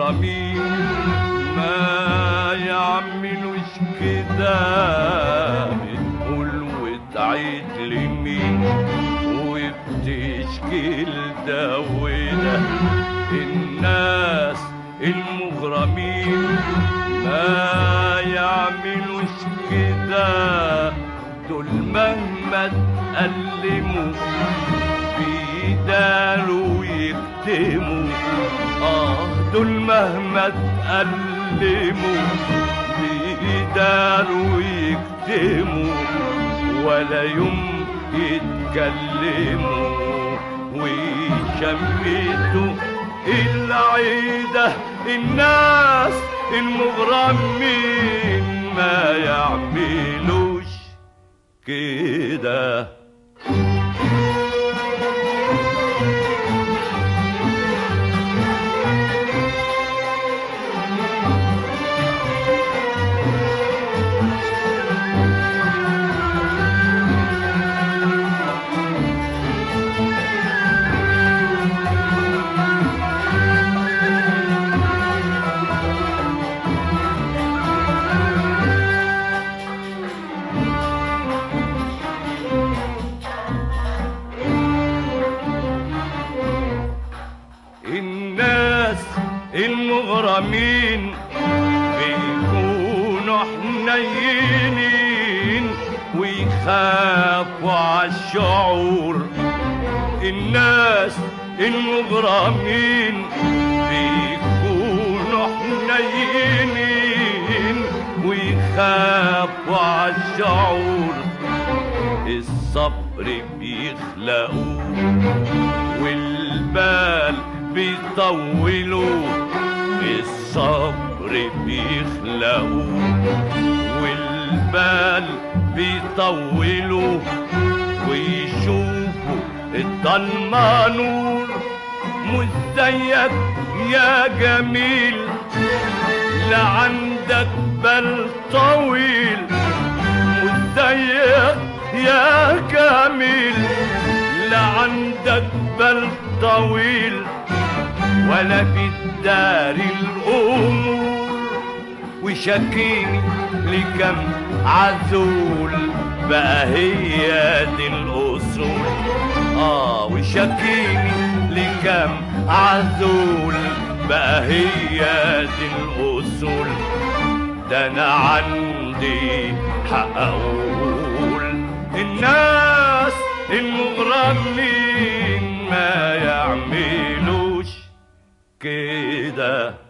المغرمين ما يعملوش كده بتقول وتعيد لمين وبتشكي لده وده الناس المغرمين ما يعملوش كده دول مهما تألموا بيداروا يكتموا آه دول مهما تألموا بيداروا يكتموا ولا يوم يتكلموا ويشمتوا العيدة الناس المغرمين ما يعملوش كده الناس المغرمين بيكونوا حنينين ويخافوا عالشعور الناس المغرمين بيكونوا حنينين ويخافوا عالشعور الصبر بيخلقوه والبال بيطولوا الصبر بيخلقوا والبال بيطولوا ويشوفوا الضلمة نور مش زيك يا جميل لا عندك بال طويل مش زيك يا جميل لا عندك بال طويل ولا بتداري الامور وشاكيني لكم عزول بقى هي دي الاصول اه وشاكيني لكم عزول بقى هي دي الاصول ده انا عندي حق اقول الناس المغرمين ما يعملوش كده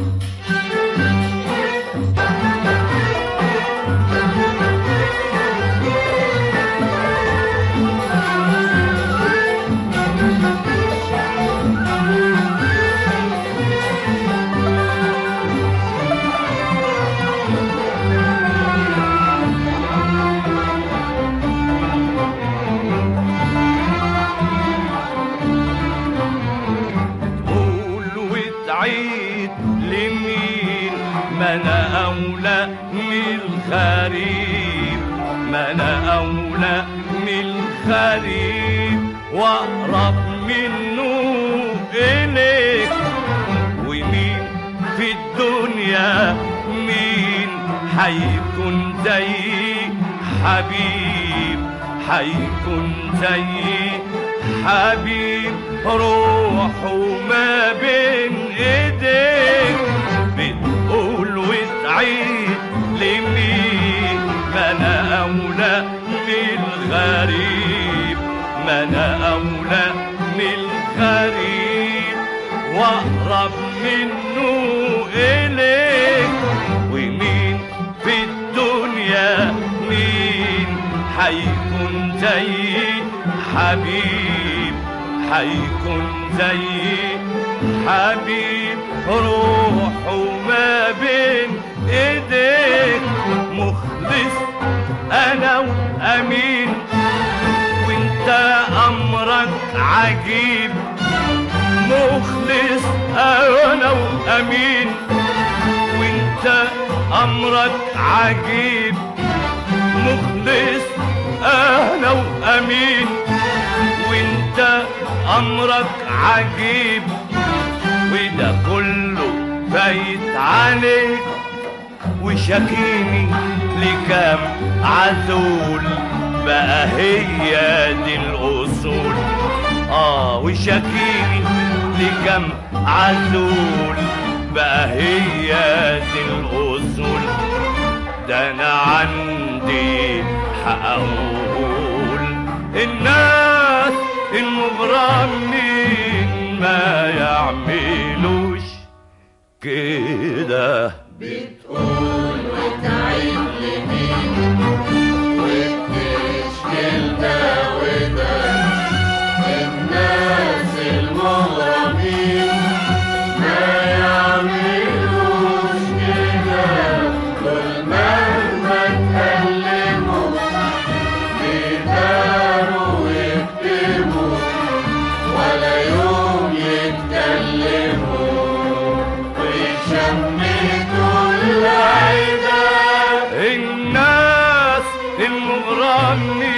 تقول وتعيد لمين ما انا اولى من الغريب ما انا اولى من الغريب واقرب منه اليك ومين في الدنيا مين حيكون زي حبيب حيكون زي حبيب روحه ما بين ايديك بتقول وتعيد لمين ما انا اولى من الغريب ما انا اولى من الغريب واقرب منه اليك ومين في الدنيا مين حيكون زي حبيب حيكون زي حبيب روحه ما بين ايديك مخلص انا وامين وانت امرك عجيب مخلص انا وامين وانت امرك عجيب مخلص انا وامين وانت امرك عجيب وده كله بايت عليك وشاكيني لكام عزول بقى هي دي الاصول اه وشاكيني لكام عزول بقى هي دي الاصول ده انا عندي حق اقول الناس المغرمين ما يعملوش كده بتقول وتعيد لمين وبتشكل ده وده الناس المغرمين ما يعملوش كده دول مهما اتكلموا بيداروا ويكتموا ولا يوم يتكلموا ويشمتوا العدا الناس المغرمين